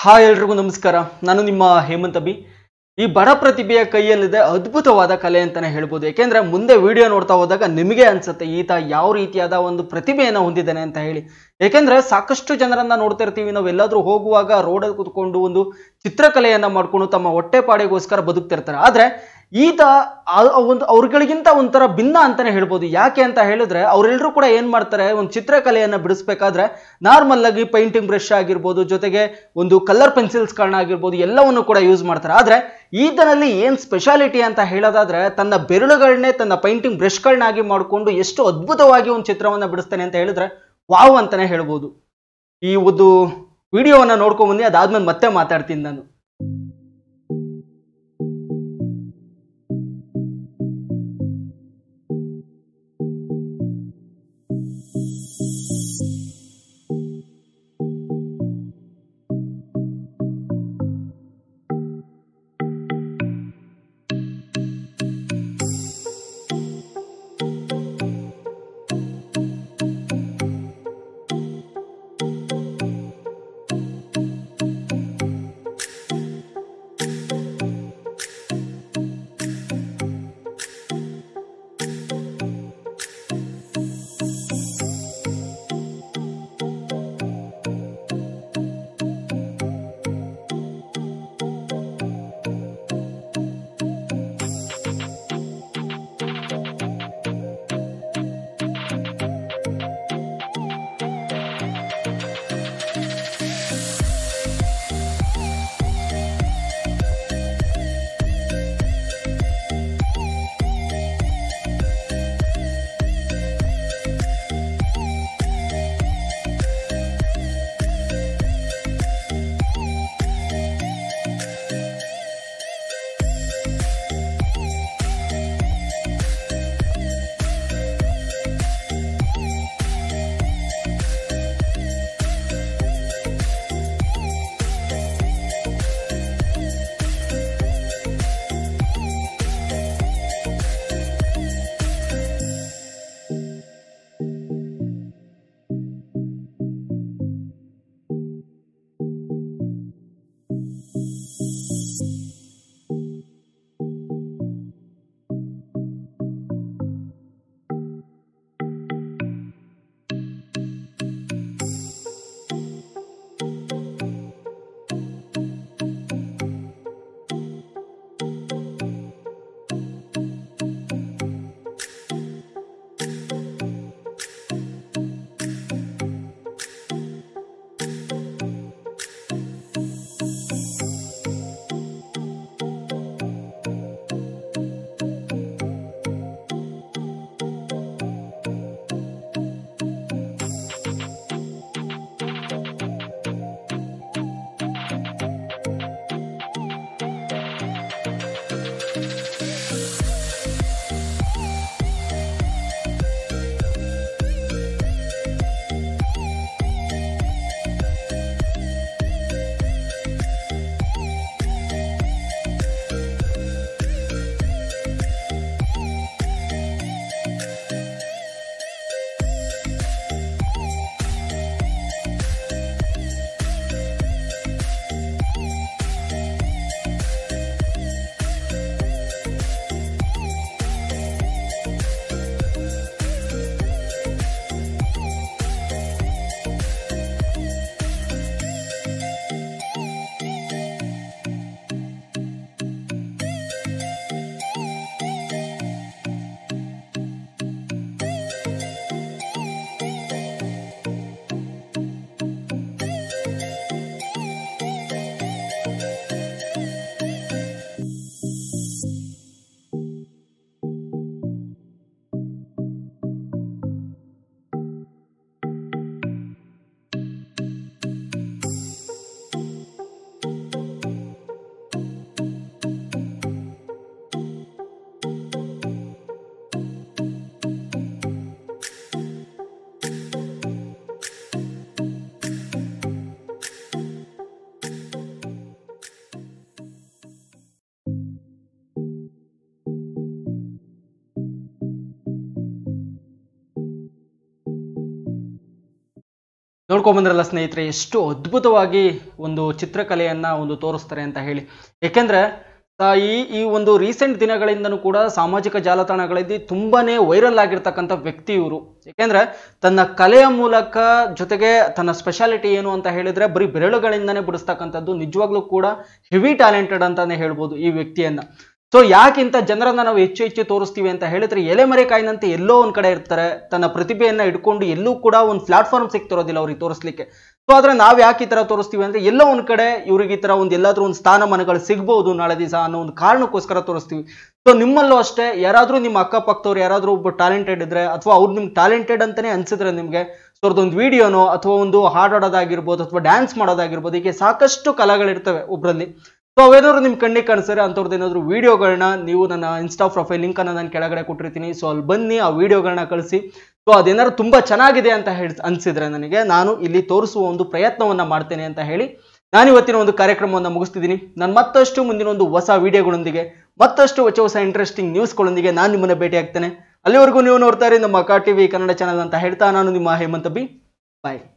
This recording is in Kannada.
ಹಾಯ್ ಎಲ್ರಿಗೂ ನಮಸ್ಕಾರ ನಾನು ನಿಮ್ಮ ಹೇಮಂತ್ ಅಬಿ ಈ ಬಡ ಪ್ರತಿಭೆಯ ಕೈಯಲ್ಲಿದೆ ಅದ್ಭುತವಾದ ಕಲೆ ಅಂತಾನೆ ಹೇಳ್ಬೋದು ಯಾಕೆಂದ್ರೆ ಮುಂದೆ ವಿಡಿಯೋ ನೋಡ್ತಾ ಹೋದಾಗ ನಿಮಗೆ ಅನ್ಸುತ್ತೆ ಈತ ಯಾವ ರೀತಿಯಾದ ಒಂದು ಪ್ರತಿಭೆಯನ್ನು ಹೊಂದಿದ್ದಾನೆ ಅಂತ ಹೇಳಿ ಯಾಕೆಂದ್ರೆ ಸಾಕಷ್ಟು ಜನರನ್ನ ನೋಡ್ತಾ ಇರ್ತೀವಿ ನಾವು ಎಲ್ಲಾದ್ರೂ ಹೋಗುವಾಗ ರೋಡಲ್ಲಿ ಕುತ್ಕೊಂಡು ಒಂದು ಚಿತ್ರಕಲೆಯನ್ನ ಮಾಡ್ಕೊಂಡು ತಮ್ಮ ಹೊಟ್ಟೆ ಪಾಡಿಗೋಸ್ಕರ ಬದುಕ್ತಿರ್ತಾರೆ ಆದ್ರೆ ಈತ ಆ- ಆ ಒಂದು ಅವ್ರಗಳಿಗಿಂತ ಒಂಥರ ಭಿನ್ನ ಅಂತಾನೆ ಹೇಳ್ಬೋದು ಯಾಕೆ ಅಂತ ಹೇಳಿದ್ರೆ ಅವರೆಲ್ಲರೂ ಕೂಡ ಏನ್ ಮಾಡ್ತಾರೆ ಒಂದು ಚಿತ್ರಕಲೆಯನ್ನ ಬಿಡಿಸ್ಬೇಕಾದ್ರೆ ನಾರ್ಮಲ್ ಆಗಿ ಪೈಂಟಿಂಗ್ ಬ್ರಷ್ ಆಗಿರ್ಬೋದು ಜೊತೆಗೆ ಒಂದು ಕಲರ್ ಪೆನ್ಸಿಲ್ಸ್ಗಳನ್ನ ಆಗಿರ್ಬೋದು ಎಲ್ಲವನ್ನು ಕೂಡ ಯೂಸ್ ಮಾಡ್ತಾರೆ ಆದ್ರೆ ಈತನಲ್ಲಿ ಏನ್ ಸ್ಪೆಷಾಲಿಟಿ ಅಂತ ಹೇಳೋದಾದ್ರೆ ತನ್ನ ಬೆರಳುಗಳನ್ನೇ ತನ್ನ ಪೈಂಟಿಂಗ್ ಬ್ರಷ್ಗಳನ್ನಾಗಿ ಮಾಡಿಕೊಂಡು ಎಷ್ಟು ಅದ್ಭುತವಾಗಿ ಒಂದು ಚಿತ್ರವನ್ನ ಬಿಡಿಸ್ತಾನೆ ಅಂತ ಹೇಳಿದ್ರೆ ವಾವ್ ಅಂತಾನೆ ಹೇಳ್ಬೋದು ಈ ಒಂದು ವಿಡಿಯೋವನ್ನ ನೋಡ್ಕೊಂಡ್ ಬಂದು ಅದಾದ್ಮೇಲೆ ಮತ್ತೆ ಮಾತಾಡ್ತೀನಿ ನಾನು ನೋಡ್ಕೊಂಬಂದ್ರಲ್ಲ ಸ್ನೇಹಿತರೆ ಎಷ್ಟು ಅದ್ಭುತವಾಗಿ ಒಂದು ಚಿತ್ರಕಲೆಯನ್ನ ಒಂದು ತೋರಿಸ್ತಾರೆ ಅಂತ ಹೇಳಿ ಯಾಕೆಂದ್ರೆ ಆ, ಈ ಈ ಒಂದು ರೀಸೆಂಟ್ ದಿನಗಳಿಂದನೂ ಕೂಡ ಸಾಮಾಜಿಕ ಜಾಲತಾಣಗಳಲ್ಲಿ ತುಂಬಾನೇ ವೈರಲ್ ಆಗಿರ್ತಕ್ಕಂಥ ವ್ಯಕ್ತಿ ಇವರು ಯಾಕೆಂದ್ರೆ ತನ್ನ ಕಲೆಯ ಮೂಲಕ ಜೊತೆಗೆ ತನ್ನ ಸ್ಪೆಷಾಲಿಟಿ ಏನು ಅಂತ ಹೇಳಿದ್ರೆ ಬರೀ ಬೆರಳುಗಳಿಂದನೇ ಬಿಡಿಸ್ತಕ್ಕಂಥದ್ದು ನಿಜವಾಗ್ಲೂ ಕೂಡ ಹೆವಿ ಟ್ಯಾಲೆಂಟೆಡ್ ಅಂತಾನೆ ಹೇಳ್ಬೋದು ಈ ವ್ಯಕ್ತಿಯನ್ನ ಸೊ ಯಾಕಿಂತ ಜನರನ್ನ ನಾವು ಹೆಚ್ಚು ಹೆಚ್ಚು ತೋರಿಸ್ತೀವಿ ಅಂತ ಹೇಳಿದ್ರೆ ಎಲೆಮರೆಕಾಯಿನಂತೆ ಎಲ್ಲೋ ಒಂದ್ ಕಡೆ ಇರ್ತಾರೆ ತನ್ನ ಪ್ರತಿಭೆಯನ್ನ ಇಟ್ಕೊಂಡು ಎಲ್ಲೂ ಕೂಡ ಒಂದು ಪ್ಲಾಟ್ಫಾರ್ಮ್ ಸಿಗ್ತಿರೋದಿಲ್ಲ ಅವ್ರಿಗೆ ತೋರಿಸ್ಲಿಕ್ಕೆ ಸೊ ಆದ್ರೆ ನಾವ್ ಯಾಕೆ ಈ ತರ ತೋರಿಸ್ತೀವಿ ಅಂದ್ರೆ ಎಲ್ಲೋ ಒಂದ್ ಕಡೆ ಇವ್ರಿಗೆ ಈ ತರ ಒಂದು ಎಲ್ಲಾದ್ರೂ ಒಂದು ಸ್ಥಾನಮಾನಗಳು ಸಿಗ್ಬಹುದು ನಾಳೆ ದಿವಸ ಅನ್ನೋ ಒಂದು ಕಾರಣಕ್ಕೋಸ್ಕರ ತೋರಿಸ್ತೀವಿ ಸೊ ನಿಮ್ಮಲ್ಲೂ ಅಷ್ಟೇ ಯಾರಾದ್ರೂ ನಿಮ್ಮ ಅಕ್ಕಪಕ್ಕದವ್ರು ಯಾರಾದ್ರೂ ಒಬ್ಬ ಟ್ಯಾಲೆಂಟೆಡ್ ಇದ್ರೆ ಅಥವಾ ಅವ್ರು ನಿಮ್ಗೆ ಟ್ಯಾಲೆಂಟೆಡ್ ಅಂತಾನೆ ಅನ್ಸಿದ್ರೆ ನಿಮ್ಗೆ ಸೊ ಅವ್ರದ್ದೊಂದು ವಿಡಿಯೋನೋ ಅಥವಾ ಒಂದು ಹಾಡಾಡೋದಾಗಿರ್ಬೋದು ಅಥವಾ ಡ್ಯಾನ್ಸ್ ಮಾಡೋದಾಗಿರ್ಬೋದು ಹೀಗೆ ಸಾಕಷ್ಟು ಕಲೆಗಳಿರ್ತವೆ ಒಬ್ರಲ್ಲಿ ಸೊ ಅವೇನಾದ್ರು ನಿಮ್ ಕಣ್ಣಿಗೆ ಕಾಣಿಸಿದ್ರೆ ಅಂಥವ್ರದ್ದು ಏನಾದ್ರು ವಿಡಿಯೋಗಳನ್ನ ನೀವು ನನ್ನ ಇನ್ಸ್ಟಾ ಪ್ರೊಫೈಲ್ ಲಿಂಕ್ ಅನ್ನ ನಾನು ಕೆಳಗಡೆ ಕೊಟ್ಟಿರ್ತೀನಿ ಸೊ ಅಲ್ಲಿ ಬನ್ನಿ ಆ ವಿಡಿಯೋಗಳನ್ನ ಕಳಿಸಿ ಸೊ ಅದೇನಾದ್ರು ತುಂಬಾ ಚೆನ್ನಾಗಿದೆ ಅಂತ ಹೇಳಿ ಅನ್ಸಿದ್ರೆ ನನಗೆ ನಾನು ಇಲ್ಲಿ ತೋರಿಸುವ ಒಂದು ಪ್ರಯತ್ನವನ್ನ ಮಾಡ್ತೇನೆ ಅಂತ ಹೇಳಿ ನಾನು ಇವತ್ತಿನ ಒಂದು ಕಾರ್ಯಕ್ರಮವನ್ನು ಮುಗಿಸ್ತಿದ್ದೀನಿ ನಾನು ಮತ್ತಷ್ಟು ಮುಂದಿನ ಒಂದು ಹೊಸ ವಿಡಿಯೋಗಳೊಂದಿಗೆ ಮತ್ತಷ್ಟು ಹೊಸ ಹೊಸ ಇಂಟ್ರೆಸ್ಟಿಂಗ್ ನ್ಯೂಸ್ಗಳೊಂದಿಗೆ ನಾನು ನಿಮ್ಮನ್ನ ಭೇಟಿ ಆಗ್ತೇನೆ ಅಲ್ಲಿವರೆಗೂ ನೀವು ನೋಡ್ತಾ ಇರಿ ನಮ್ಮ ಅಕ್ಕ ಟಿವಿ ಕನ್ನಡ ಚಾನಲ್ ಅಂತ ಹೇಳ್ತಾ ನಾನು ನಿಮ್ಮ ಹೇಮಂತ್ ಬಿ ಬಾಯ್